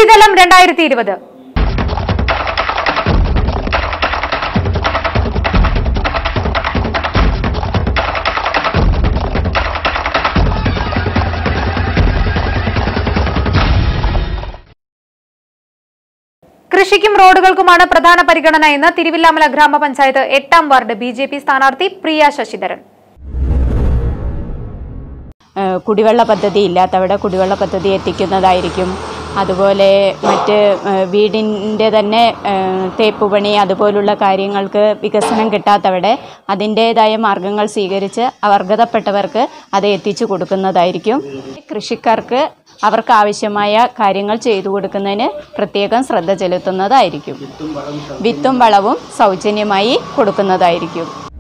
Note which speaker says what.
Speaker 1: കൃഷിതലം രണ്ടായിരത്തി ഇരുപത് കൃഷിക്കും റോഡുകൾക്കുമാണ് പ്രധാന പരിഗണന എന്ന് തിരുവില്ലാമല ഗ്രാമപഞ്ചായത്ത് എട്ടാം വാർഡ് ബി ജെ പി സ്ഥാനാർത്ഥി പ്രിയ ശശിധരൻ
Speaker 2: ഏഹ് കുടിവെള്ള പദ്ധതി ഇല്ലാത്തവിടെ കുടിവെള്ള പദ്ധതി എത്തിക്കുന്നതായിരിക്കും അതുപോലെ മറ്റ് ഏഹ് വീടിൻ്റെ തന്നെ ഏഹ് തേപ്പ് പണി അതുപോലുള്ള കാര്യങ്ങൾക്ക് വികസനം കിട്ടാത്തവിടെ അതിൻ്റേതായ മാർഗങ്ങൾ സ്വീകരിച്ച് അവർഹതപ്പെട്ടവർക്ക് അത് എത്തിച്ചു കൊടുക്കുന്നതായിരിക്കും കൃഷിക്കാർക്ക് അവർക്ക് ആവശ്യമായ കാര്യങ്ങൾ ചെയ്തു കൊടുക്കുന്നതിന് പ്രത്യേകം ശ്രദ്ധ ചെലുത്തുന്നതായിരിക്കും വിത്തും വളവും സൗജന്യമായി കൊടുക്കുന്നതായിരിക്കും